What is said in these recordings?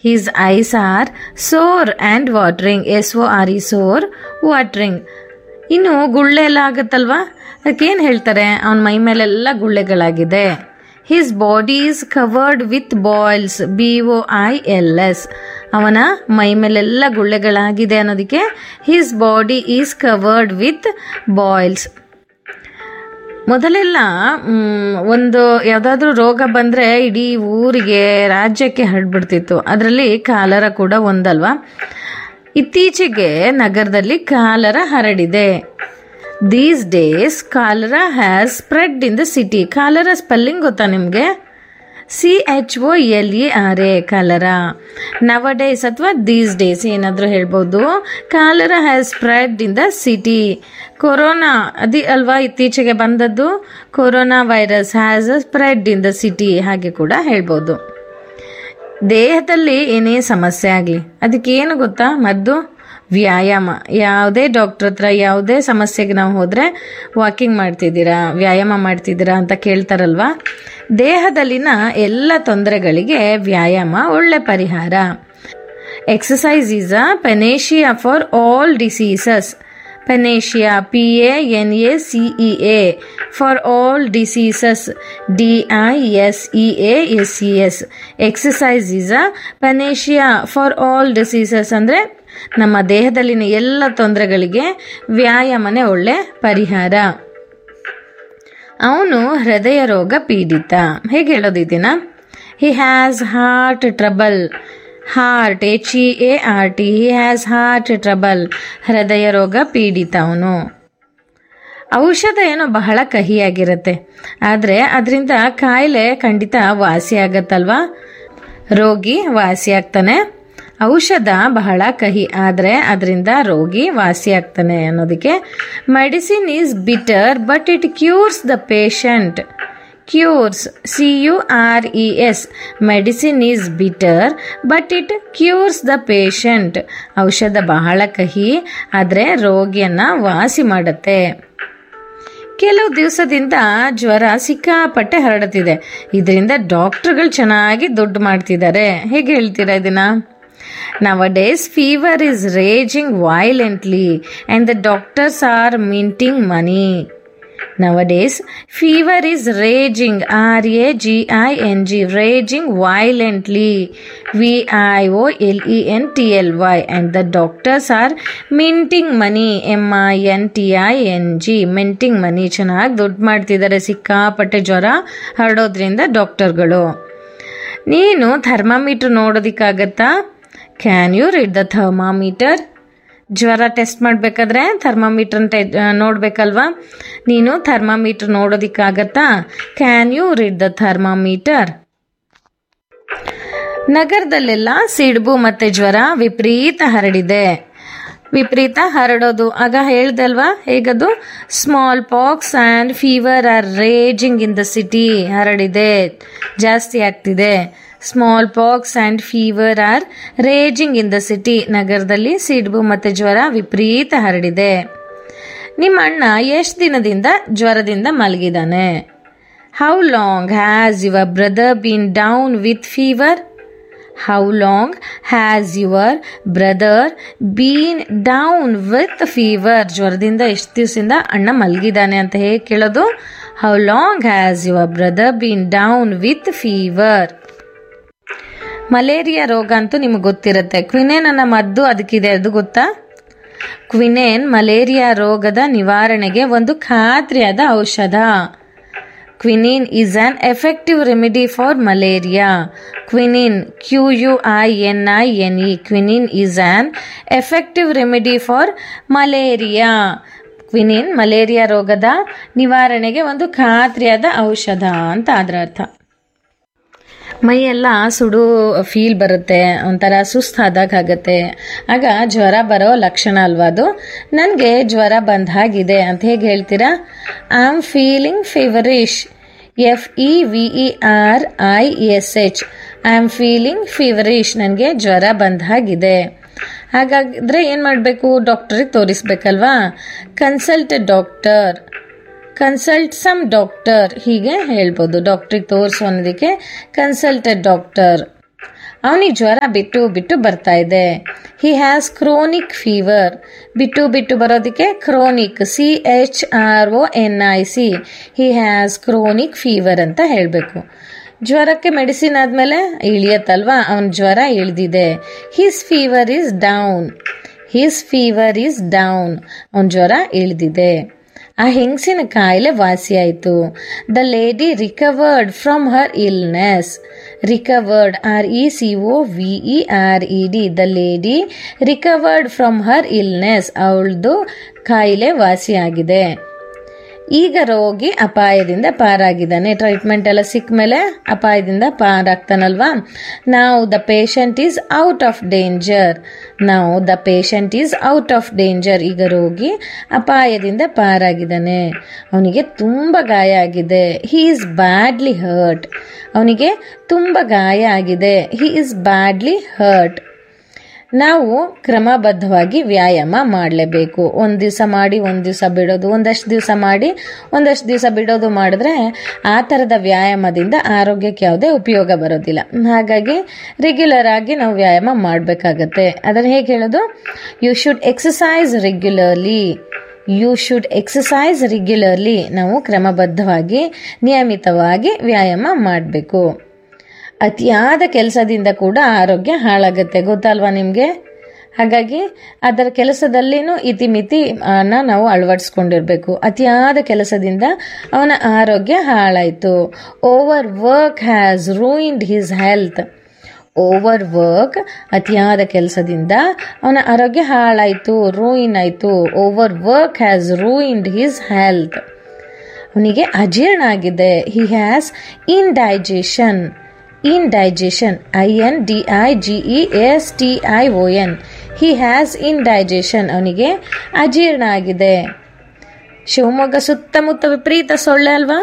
his eyes are sore and watering S O R E sore watering ಇನ್ನು ಗುಳ್ಳೆ ಎಲ್ಲ ಆಗುತ್ತಲ್ವಾ ಅದಕ್ಕೇನು ಹೇಳ್ತಾರೆ ಅವನ ಮೈ ಮೇಲೆಲ್ಲ ಗುಳ್ಳೆಗಳಾಗಿದೆ his body is covered with boils B O I L S ಅವನ ಮೈ ಮೇಲೆಲ್ಲ ಗುಳ್ಳೆಗಳಾಗಿದೆ ಅನ್ನೋದಕ್ಕೆ his body is covered with boils ಮೊದಲೆಲ್ಲ ಮ್, ಒಂದು ಯಾವುದಾದ್ರೂ ರೋಗ ಬಂದರೆ ಇಡೀ ಊರಿಗೆ ರಾಜ್ಯಕ್ಕೆ ಹರಡ್ಬಿಡ್ತಿತ್ತು ಅದರಲ್ಲಿ ಕಾಲರ ಕೂಡ ಒಂದಲ್ವಾ ಇತ್ತೀಚೆಗೆ ನಗರದಲ್ಲಿ ಕಾಲರ ಹರಡಿದೆ these days cholera has spread in the city cholera spelling ಗೊತ್ತಾ ನಿಮಗೆ C H O L E R A cholera ನವ ಡೇಸ್ ಅಥವಾ ದೀಸ್ ಡೇಸ್ ಏನಾದರೂ ಹೇಳ್ಬೋದು cholera has spread in the city corona ಅದಿ ಅಲ್ವಾ ಇತ್ತೀಚೆಗೆ ಬಂದದ್ದು corona virus has a spread in the city ಹಾಗೆ ಕೂಡ ಹೇಳ್ಬೋದು ದೇಹದಲ್ಲಿ ಏನೇ ಸಮಸ್ಯೆ ಆಗಲಿ ಅದಕ್ಕೇನು ಗೊತ್ತಾ ಮದ್ದು ವ್ಯಾಯಾಮ ಯಾವುದೇ ಡಾಕ್ಟ್ರ್ ಹತ್ರ ಯಾವುದೇ ಸಮಸ್ಯೆಗೆ ನಾವು ಹೋದರೆ ವಾಕಿಂಗ್ ಮಾಡ್ತಿದ್ದೀರಾ ವ್ಯಾಯಾಮ ಮಾಡ್ತಿದ್ದೀರಾ ಅಂತ ಕೇಳ್ತಾರಲ್ವಾ ದೇಹದಲ್ಲಿನ ಎಲ್ಲ ತೊಂದರೆಗಳಿಗೆ ವ್ಯಾಯಾಮ ಒಳ್ಳೆ ಪರಿಹಾರ exercise is a panacea for all diseases panacea P A N A C E A for all diseases D I S E A S E S exercise is a panacea for all diseases ಅಂದರೆ ನಮ್ಮ ದೇಹದಲ್ಲಿನ ಎಲ್ಲ ತೊಂದರೆಗಳಿಗೆ ವ್ಯಾಯಾಮನೇ ಒಳ್ಳೆ ಪರಿಹಾರ ಅವನು ಹೃದಯ ರೋಗ ಪೀಡಿತ ಹೇಗೆ ಹೇಳೋದಿದ್ದೀನ he has heart trouble heart H E A R T he has heart trouble ಹೃದಯ ರೋಗ ಪೀಡಿತ ಅವನು ಔಷಧ ಏನೋ ಬಹಳ ಕಹಿಯಾಗಿರುತ್ತೆ ಆದರೆ ಅದರಿಂದ ಕಾಯಿಲೆ ಖಂಡಿತ ವಾಸಿ ಆಗತ್ತಲ್ವಾ ರೋಗಿ ವಾಸಿ ಆಗ್ತಾನೆ ಔಷಧ ಬಹಳ ಕಹಿ ಆದರೆ ಅದರಿಂದ ರೋಗಿ ವಾಸಿ ಆಗ್ತಾನೆ ಅನ್ನೋದಕ್ಕೆ medicine is bitter but it cures the patient cures C U R E S medicine is bitter but it cures the patient ಔಷಧ ಬಹಳ ಕಹಿ ಆದರೆ ರೋಗಿಯನ್ನು ವಾಸಿ ಮಾಡುತ್ತೆ ಕೆಲವು ದಿವಸದಿಂದ ಜ್ವರ ಸಿಕ್ಕಾಪಟ್ಟೆ ಹರಡುತ್ತಿದೆ ಇದರಿಂದ ಡಾಕ್ಟರ್ಗಳು ಚೆನ್ನಾಗಿ ದುಡ್ಡು ಮಾಡ್ತಿದ್ದಾರೆ ಹೇಗೆ ಹೇಳ್ತೀರಾ ಇದನ್ನ nowadays fever is raging violently and the doctors are minting money nowadays fever is raging R A G I N G raging violently V I O L E N T L Y and the doctors are minting money M I N T I N G minting money ಚೆನ್ನಾಗಿ ದುಡ್ಡು ಮಾಡ್ತಿದ್ದಾರೆ ಸಿಕ್ಕಾಪಟ್ಟೆ ಜ್ವರ ಹರಡೋದ್ರಿಂದ ಡಾಕ್ಟರ್ಗಳು ನೀನು thermometer ನೋಡೋದಕ್ಕಾಗತ್ತಾ can you read the thermometer ಜ್ವರ ಟೆಸ್ಟ್ ಮಾಡಬೇಕಾದ್ರೆ ಥರ್ಮಾಮೀಟ್ರನ್ನ ಟೆ ನೋಡಬೇಕಲ್ವಾ ನೀನು ಥರ್ಮಾಮೀಟ್ರ್ ನೋಡೋದಕ್ಕಾಗತ್ತಾ can you read the thermometer ನಗರದಲ್ಲೆಲ್ಲ ಸಿಡುಬು ಮತ್ತು ಜ್ವರ ವಿಪರೀತ ಹರಡಿದೆ ವಿಪರೀತ ಹರಡೋದು ಆಗ ಹೇಳ್ದಲ್ವಾ ಹೇಗದು smallpox and fever are raging in the city ಹರಡಿದೆ ಜಾಸ್ತಿ ಆಗ್ತಿದೆ smallpox and fever are raging in the city ನಗರದಲ್ಲಿ ಸಿಡುಬು ಮತ್ತು ಜ್ವರ ವಿಪರೀತ ಹರಡಿದೆ ನಿಮ್ಮ ಅಣ್ಣ ಎಷ್ಟು ದಿನದಿಂದ ಜ್ವರದಿಂದ ಮಲಗಿದಾನೆ how long has your brother been down with fever how long has your brother been down with fever ಜ್ವರದಿಂದ ಎಷ್ಟು ದಿವಸದಿಂದ ಅಣ್ಣ ಮಲಗಿದಾನೆ ಅಂತ ಹೇಗೆ ಕೇಳೋದು how long has your brother been down with fever malaria ರೋಗ ಅಂತೂ ನಿಮಗೆ ಗೊತ್ತಿರುತ್ತೆ ಕ್ವಿನೇನ್ ಅನ್ನೋ ಮದ್ದು ಅದಕ್ಕಿದೆ ಅದು ಗೊತ್ತಾ ಕ್ವಿನೇನ್ ಮಲೇರಿಯಾ ರೋಗದ ನಿವಾರಣೆಗೆ ಒಂದು ಖಾತ್ರಿಯಾದ ಔಷಧ quinine is an effective remedy for malaria quinine Q U I N I N E quinine is an effective remedy for malaria quinine malaria ರೋಗದ ನಿವಾರಣೆಗೆ ಒಂದು ಖಾತ್ರಿಯಾದ ಔಷಧ ಅಂತ ಅದರ ಅರ್ಥ ಮೈಯೆಲ್ಲ ಸುಡು ಫೀಲ್ ಬರುತ್ತೆ ಒಂಥರ ಸುಸ್ತಾದಾಗ ಆಗುತ್ತೆ ಆಗ ಜ್ವರ ಬರೋ ಲಕ್ಷಣ ಅಲ್ವಾ ಅದು ನನಗೆ ಜ್ವರ ಬಂದ ಹಾಗಿದೆ ಅಂತ ಹೇಗೆ ಹೇಳ್ತೀರಾ I am feeling feverish F E V E R I S H I am feeling feverish ನನಗೆ ಜ್ವರ ಬಂದ ಹಾಗಿದೆ ಹಾಗಾದರೆ ಏನು ಮಾಡಬೇಕು ಡಾಕ್ಟ್ರಿಗೆ ತೋರಿಸ್ಬೇಕಲ್ವಾ consult doctor consult some doctor ಹೀಗೆ ಹೇಳ್ಬೋದು ಡಾಕ್ಟ್ರಿಗೆ ತೋರಿಸು ಅನ್ನೋದಕ್ಕೆ ಕನ್ಸಲ್ಟೆಡ್ ಡಾಕ್ಟರ್ ಅವನಿಗೆ ಜ್ವರ ಬಿಟ್ಟು ಬಿಟ್ಟು ಬರ್ತಾ ಇದೆ ಹಿ ಹ್ಯಾಸ್ ಕ್ರೋನಿಕ್ ಫೀವರ್ ಬಿಟ್ಟು ಬಿಟ್ಟು ಬರೋದಕ್ಕೆ chronic C H R O N I C he has chronic fever ಅಂತ ಹೇಳಬೇಕು ಜ್ವರಕ್ಕೆ ಮೆಡಿಸಿನ್ ಆದಮೇಲೆ ಇಳಿಯತ್ತಲ್ವಾ ಅವನ ಜ್ವರ ಇಳಿದಿದೆ his fever is down his fever is down ಅವನ ಜ್ವರ ಇಳಿದಿದೆ ಆ ಹೆಂಗಸಿನ ಕಾಯಿಲೆ ವಾಸಿಯಾಯಿತು the lady recovered from her illness recovered R E C O V E R E D the lady recovered from her illness ಅವಳದು ಕಾಯಿಲೆ ವಾಸಿಯಾಗಿದೆ ಈಗ ರೋಗಿ ಅಪಾಯದಿಂದ ಪಾರಾಗಿದ್ದಾನೆ ಟ್ರೀಟ್ಮೆಂಟ್ ಎಲ್ಲ ಸಿಕ್ಕ ಮೇಲೆ ಅಪಾಯದಿಂದ ಪಾರಾಗ್ತಾನಲ್ವಾ ನಾವು the patient is out of danger ನಾವು the patient is out of danger ಈಗ ರೋಗಿ ಅಪಾಯದಿಂದ ಪಾರಾಗಿದ್ದಾನೆ ಅವನಿಗೆ ತುಂಬ ಗಾಯ ಆಗಿದೆ ಹಿ ಈಸ್ ಬ್ಯಾಡ್ಲಿ ಹರ್ಟ್ ಅವನಿಗೆ ತುಂಬ ಗಾಯ ಆಗಿದೆ ಹಿ ಈಸ್ ಬ್ಯಾಡ್ಲಿ ಹರ್ಟ್ ನಾವು ಕ್ರಮಬದ್ಧವಾಗಿ ವ್ಯಾಯಾಮ ಮಾಡಲೇಬೇಕು ಒಂದು ದಿವಸ ಮಾಡಿ ಒಂದು ದಿವಸ ಬಿಡೋದು ಒಂದಷ್ಟು ದಿವಸ ಮಾಡಿ ಒಂದಷ್ಟು ದಿವಸ ಬಿಡೋದು ಮಾಡಿದ್ರೆ ಆ ಥರದ ವ್ಯಾಯಾಮದಿಂದ ಆರೋಗ್ಯಕ್ಕೆ ಯಾವುದೇ ಉಪಯೋಗ ಬರೋದಿಲ್ಲ ಹಾಗಾಗಿ ರೆಗ್ಯುಲರ್ ಆಗಿ ನಾವು ವ್ಯಾಯಾಮ ಮಾಡಬೇಕಾಗತ್ತೆ ಅದನ್ನು ಹೇಗೆ ಹೇಳೋದು you should exercise regularly you should exercise regularly ನಾವು ಕ್ರಮಬದ್ಧವಾಗಿ ನಿಯಮಿತವಾಗಿ ವ್ಯಾಯಾಮ ಮಾಡಬೇಕು ಅತಿಯಾದ ಕೆಲಸದಿಂದ ಕೂಡ ಆರೋಗ್ಯ ಹಾಳಾಗುತ್ತೆ ಗೊತ್ತಲ್ವಾ ನಿಮಗೆ ಹಾಗಾಗಿ ಅದರ ಕೆಲಸದಲ್ಲಿನೂ ಇತಿಮಿತಿ ಅನ್ನ ನಾವು ಅಳವಡಿಸ್ಕೊಂಡಿರ್ಬೇಕು ಅತಿಯಾದ ಕೆಲಸದಿಂದ ಅವನ ಆರೋಗ್ಯ ಹಾಳಾಯಿತು overwork has ruined his health overwork ಅತಿಯಾದ ಕೆಲಸದಿಂದ ಅವನ ಆರೋಗ್ಯ ಹಾಳಾಯಿತು ರೂಯಿನ್ ಆಯಿತು overwork has ruined his health ಅವನಿಗೆ ಅಜೀರ್ಣ ಆಗಿದೆ he has indigestion indigestion I N D I G E S T I O N he has indigestion ಅವನಿಗೆ ಅಜೀರ್ಣ ಆಗಿದೆ ಶಿವಮೊಗ್ಗ ಸುತ್ತಮುತ್ತ ವಿಪರೀತ ಸೊಳ್ಳೆ ಅಲ್ವಾ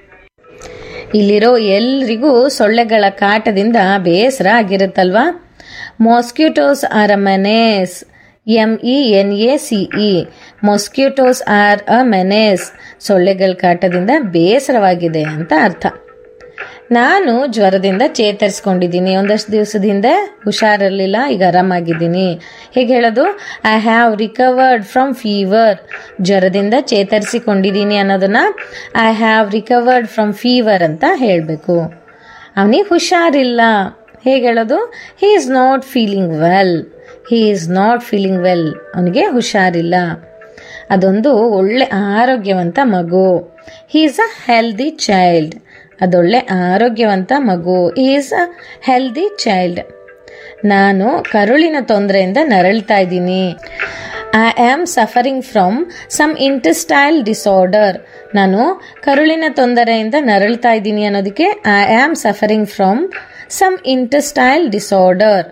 ಇಲ್ಲಿರೋ ಎಲ್ರಿಗೂ ಸೊಳ್ಳೆಗಳ ಕಾಟದಿಂದ ಬೇಸರ ಆಗಿರುತ್ತಲ್ವಾ mosquitoes are a menace M E N A C E mosquitoes are a menace ಸೊಳ್ಳೆಗಳ ಕಾಟದಿಂದ ಬೇಸರವಾಗಿದೆ ಅಂತ ಅರ್ಥ ನಾನು ಜ್ವರದಿಂದ ಚೇತರಿಸ್ಕೊಂಡಿದ್ದೀನಿ ಒಂದಷ್ಟು ದಿವಸದಿಂದ ಹುಷಾರಿರಲಿಲ್ಲ ಈಗ ಆರಾಮಾಗಿದ್ದೀನಿ ಹೇಗೆ ಹೇಳೋದು I have recovered from fever ಜ್ವರದಿಂದ ಚೇತರಿಸಿಕೊಂಡಿದ್ದೀನಿ ಅನ್ನೋದನ್ನ I have recovered from fever ಅಂತ ಹೇಳಬೇಕು ಅವನಿಗೆ ಹುಷಾರಿಲ್ಲ ಹೇಗೆ ಹೇಳೋದು he is not feeling well he is not feeling well ಅವನಿಗೆ ಹುಷಾರಿಲ್ಲ ಅದೊಂದು ಒಳ್ಳೆ ಆರೋಗ್ಯವಂತ ಮಗು he is a healthy child ಅದೊಳ್ಳೆ ಆರೋಗ್ಯವಂತ ಮಗು ಈಸ್ ಅ ಹೆಲ್ದಿ ಚೈಲ್ಡ್ ನಾನು ಕರುಳಿನ ತೊಂದರೆಯಿಂದ ನರಳ್ತಾ ಇದ್ದೀನಿ I am suffering from some intestinal disorder ನಾನು ಕರುಳಿನ ತೊಂದರೆಯಿಂದ ನರಳ್ತಾ ಇದ್ದೀನಿ ಅನ್ನೋದಕ್ಕೆ I am suffering from some intestinal disorder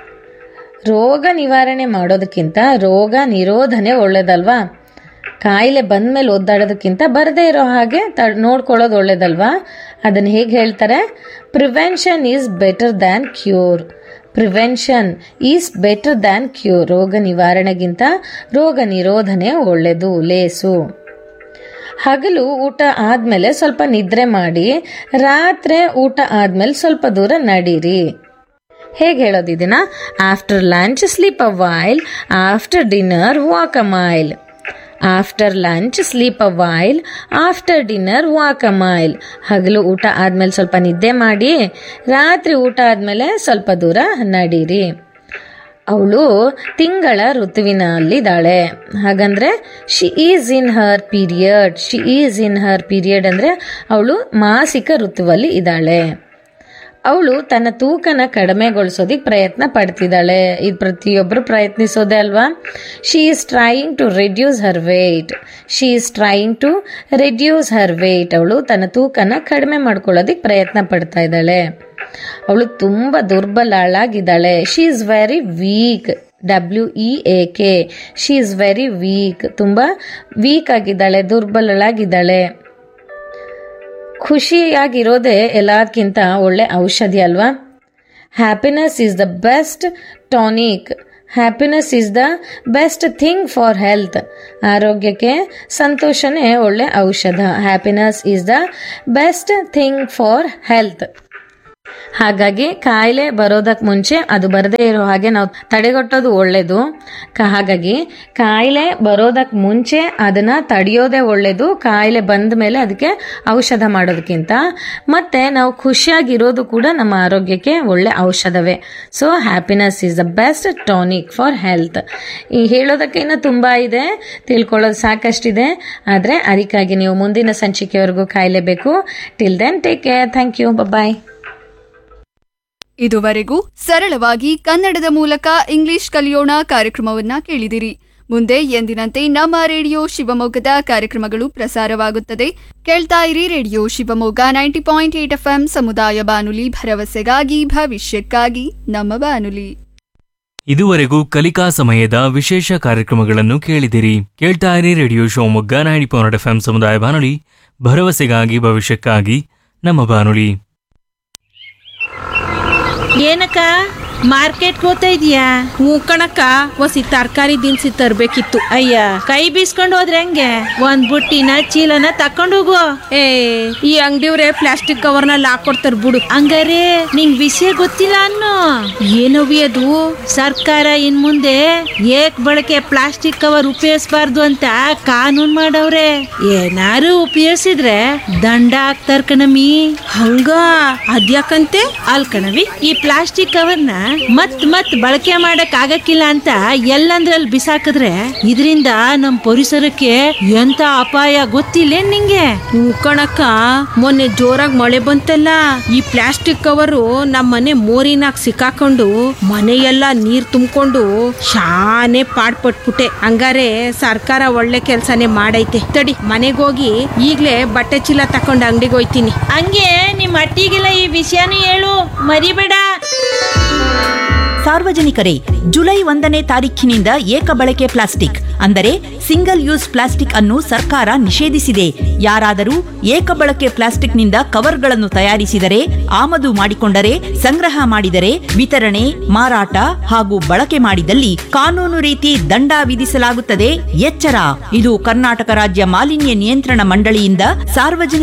ರೋಗ ನಿವಾರಣೆ ಮಾಡೋದಕ್ಕಿಂತ ರೋಗ ನಿರೋಧನೆ ಒಳ್ಳೇದಲ್ವಾ ಕಾಯಿಲೆ ಬಂದ್ಮೇಲೆ ಒದ್ದಾಡೋದಕ್ಕಿಂತ ಬರದೇ ಇರೋ ಹಾಗೆ ತ ನೋಡ್ಕೊಳ್ಳೋದು ಒಳ್ಳೇದಲ್ವಾ ಅದನ್ನು ಹೇಗೆ ಹೇಳ್ತಾರೆ prevention is better than cure prevention is better than cure ರೋಗ ನಿವಾರಣೆಗಿಂತ ರೋಗ ನಿರೋಧನೆ ಒಳ್ಳೆಯದು ಲೇಸು ಹಗಲು ಊಟ ಆದ್ಮೇಲೆ ಸ್ವಲ್ಪ ನಿದ್ರೆ ಮಾಡಿ ರಾತ್ರಿ ಊಟ ಆದ್ಮೇಲೆ ಸ್ವಲ್ಪ ದೂರ ನಡೀರಿ ಹೇಗೆ ಹೇಳೋದು ಇದನ್ನ after lunch sleep a while after dinner walk a mile after lunch sleep a while after dinner walk a mile ಹಗಲು ಊಟ ಆದ್ಮೇಲೆ ಸ್ವಲ್ಪ ನಿದ್ದೆ ಮಾಡಿ ರಾತ್ರಿ ಊಟ ಆದ್ಮೇಲೆ ಸ್ವಲ್ಪ ದೂರ ನಡೀರಿ ಅವಳು ತಿಂಗಳ ಋತುವಿನಲ್ಲಿದ್ದಾಳೆ ಹಾಗಂದ್ರೆ she is in her period she is in her period ಅಂದರೆ ಅವಳು ಮಾಸಿಕ ಋತುವಲ್ಲಿ ಇದ್ದಾಳೆ ಅವಳು ತನ್ನ ತೂಕನ ಕಡಿಮೆಗೊಳಿಸೋದಿಕ್ ಪ್ರಯತ್ನ ಪಡ್ತಿದ್ದಾಳೆ ಇದು ಪ್ರತಿಯೊಬ್ಬರು ಪ್ರಯತ್ನಿಸೋದೇ ಅಲ್ವಾ she is trying to reduce her weight she is trying to reduce her weight ಅವಳು ತನ್ನ ತೂಕನ ಕಡಿಮೆ ಮಾಡ್ಕೊಳ್ಳೋದಿಕ್ ಪ್ರಯತ್ನ ಪಡ್ತಾ ಇದ್ದಾಳೆ ಅವಳು ತುಂಬ ದುರ್ಬಲಳಾಗಿದ್ದಾಳೆ she is very weak W E A K she is very weak ತುಂಬ ವೀಕ್ ಆಗಿದ್ದಾಳೆ ದುರ್ಬಲಳಾಗಿದ್ದಾಳೆ ಖುಷಿಯಾಗಿರೋದೇ ಎಲ್ಲದಕ್ಕಿಂತ ಒಳ್ಳೆ ಔಷಧಿ ಅಲ್ವಾ happiness is the best tonic happiness is the best thing for health ಆರೋಗ್ಯಕ್ಕೆ ಸಂತೋಷನೇ ಒಳ್ಳೆ ಔಷಧ happiness is the best thing for health ಹಾಗಾಗಿ ಕಾಯಿಲೆ ಬರೋದಕ್ಕೆ ಮುಂಚೆ ಅದು ಬರದೇ ಇರೋ ಹಾಗೆ ನಾವು ತಡೆಗಟ್ಟೋದು ಒಳ್ಳೇದು ಕ- ಹಾಗಾಗಿ ಕಾಯಿಲೆ ಬರೋದಕ್ಕೆ ಮುಂಚೆ ಅದನ್ನ ತಡೆಯೋದೇ ಒಳ್ಳೇದು ಕಾಯಿಲೆ ಬಂದ ಮೇಲೆ ಅದಕ್ಕೆ ಔಷಧ ಮಾಡೋದಕ್ಕಿಂತ ಮತ್ತೆ ನಾವು ಖುಷಿಯಾಗಿರೋದು ಕೂಡ ನಮ್ಮ ಆರೋಗ್ಯಕ್ಕೆ ಒಳ್ಳೆ ಔಷಧವೇ so happiness is the best tonic for health ಈ ಹೇಳೋದಕ್ಕೆ ಇನ್ನೂ ತುಂಬ ಇದೆ ತಿಳ್ಕೊಳ್ಳೋದು ಸಾಕಷ್ಟಿದೆ ಆದರೆ ಅದಕ್ಕಾಗಿ ನೀವು ಮುಂದಿನ ಸಂಚಿಕೆವರೆಗೂ ಕಾಯಲೇಬೇಕು till then take care thank you bye ಇದುವರೆಗೂ ಸರಳವಾಗಿ ಕನ್ನಡದ ಮೂಲಕ ಇಂಗ್ಲಿಷ್ ಕಲಿಯೋಣ ಕಾರ್ಯಕ್ರಮವನ್ನ ಕೇಳಿದಿರಿ ಮುಂದೆ ಎಂದಿನಂತೆ ನಮ್ಮ ರೇಡಿಯೋ ಶಿವಮೊಗ್ಗದ ಕಾರ್ಯಕ್ರಮಗಳು ಪ್ರಸಾರವಾಗುತ್ತದೆ ಕೇಳ್ತಾ ಇರಿ radio Shivamogga ninety point eight F ಸಮುದಾಯ ಬಾನುಲಿ ಭರವಸೆಗಾಗಿ ಭವಿಷ್ಯಕ್ಕಾಗಿ ನಮ್ಮ ಬಾನುಲಿ ಇದುವರೆಗೂ ಕಲಿಕಾ ಸಮಯದ ವಿಶೇಷ ಕಾರ್ಯಕ್ರಮಗಳನ್ನು ಕೇಳಿದಿರಿ ಕೇಳ್ತಾ ಇರಿ radio Shivamogga ninety point F ಸಮುದಾಯ ಬಾನುಲಿ ಭರವಸೆಗಾಗಿ ಭವಿಷ್ಯಕ್ಕಾಗಿ ನಮ್ಮ ಬಾನುಲಿ ಏನಕ್ಕ ಮಾರ್ಕೆಟ್ ಹೋಗ್ತಾ ಇದೀಯಾ ಹ್ಞೂ ಕಣಕ್ಕ ಒಸಿ ತರಕಾರಿ ದಿನಸಿ ತರ್ಬೇಕಿತ್ತು ಅಯ್ಯ ಕೈ ಬೀಸ್ಕೊಂಡು ಹೋದ್ರೆ ಹೆಂಗೆ ಒಂದ್ ಬುಟ್ಟಿನ ಚೀಲನ ತಕೊಂಡು ಹೋಗು ಏ ಈ ಅಂಗಡಿಯವ್ರೆ ಪ್ಲಾಸ್ಟಿಕ್ ಕವರ್ನಲ್ಲಿ ಹಾಕೊಡ್ತಾರ ಬಿಡು ಹಂಗಾರೆ ನಿಂಗ್ ವಿಷಯ ಗೊತ್ತಿಲ್ಲ ಅನ್ನೋ ಏನವಿ ಅದು ಸರ್ಕಾರ ಇನ್ ಮುಂದೆ ಏಕ್ ಬಳಕೆ ಪ್ಲಾಸ್ಟಿಕ್ ಕವರ್ ಉಪಯೋಗಿಸಬಾರ್ದು ಅಂತ ಕಾನೂನ್ ಮಾಡವ್ರೆ ಏನಾರು ಉಪಯೋಗಿಸಿದ್ರೆ ದಂಡ ಹಾಕ್ತಾರ ಕಣಮಿ ಹಂಗ ಅದ್ಯಾಕಂತೆ ಅಲ್ ಕಣವಿ ಈ ಪ್ಲಾಸ್ಟಿಕ್ ಕವರ್ನ ಮತ್ ಮತ್ ಬಳಕೆ ಮಾಡಕ್ ಆಗಕ್ಕಿಲ್ಲ ಅಂತ ಎಲ್ಲಂದ್ರಲ್ಲಿ ಬಿಸಾಕಿದ್ರೆ ಇದರಿಂದ ನಮ್ ಪರಿಸರಕ್ಕೆ ಎಂತ ಅಪಾಯ ಗೊತ್ತಿಲ್ಲ ನಿಂಗೆ ಹ್ಞೂ ಕಣಕ್ಕ ಮೊನ್ನೆ ಜೋರಾಗಿ ಮಳೆ ಬಂತಲ್ಲ ಈ ಪ್ಲಾಸ್ಟಿಕ್ ಕವರು ನಮ್ಮ ಮನೆ ಮೋರಿನಾಗ ಸಿಕ್ಕಾಕೊಂಡು ಮನೆಯೆಲ್ಲ ನೀರ್ ತುಂಬಿಕೊಂಡು ಶಾನೆ ಪಾಡ್ಪಟ್ಬಿಟ್ಟೆ ಹಂಗಾರೆ ಸರ್ಕಾರ ಒಳ್ಳೆ ಕೆಲ್ಸನೇ ಮಾಡೈತೆ ತಡಿ ಮನೆಗೋಗಿ ಈಗ್ಲೇ ಬಟ್ಟೆ ಚೀಲ ತಕೊಂಡು ಅಂಗಡಿಗೆ ಹೋಯ್ತೀನಿ ಹಂಗೆ ನಿಮ್ ಅಟ್ಟಿಗೆಲ್ಲ ಈ ವಿಷಯನೂ ಹೇಳು ಮರಿಬೇಡ ಸಾರ್ವಜನಿಕರೇ ಜುಲೈ ಒಂದನೇ ತಾರೀಖಿನಿಂದ ಏಕ ಬಳಕೆ ಪ್ಲಾಸ್ಟಿಕ್ ಅಂದರೆ ಸಿಂಗಲ್ ಯೂಸ್ ಪ್ಲಾಸ್ಟಿಕ್ ಅನ್ನು ಸರ್ಕಾರ ನಿಷೇಧಿಸಿದೆ ಯಾರಾದರೂ ಏಕ ಬಳಕೆ ಪ್ಲಾಸ್ಟಿಕ್ನಿಂದ ಕವರ್ಗಳನ್ನು ತಯಾರಿಸಿದರೆ ಆಮದು ಮಾಡಿಕೊಂಡರೆ ಸಂಗ್ರಹ ಮಾಡಿದರೆ ವಿತರಣೆ ಮಾರಾಟ ಹಾಗೂ ಬಳಕೆ ಮಾಡಿದಲ್ಲಿ ಕಾನೂನು ರೀತಿ ದಂಡ ವಿಧಿಸಲಾಗುತ್ತದೆ ಎಚ್ಚರ ಇದು ಕರ್ನಾಟಕ ರಾಜ್ಯ ಮಾಲಿನ್ಯ ನಿಯಂತ್ರಣ ಮಂಡಳಿಯಿಂದ ಸಾರ್ವಜನಿಕ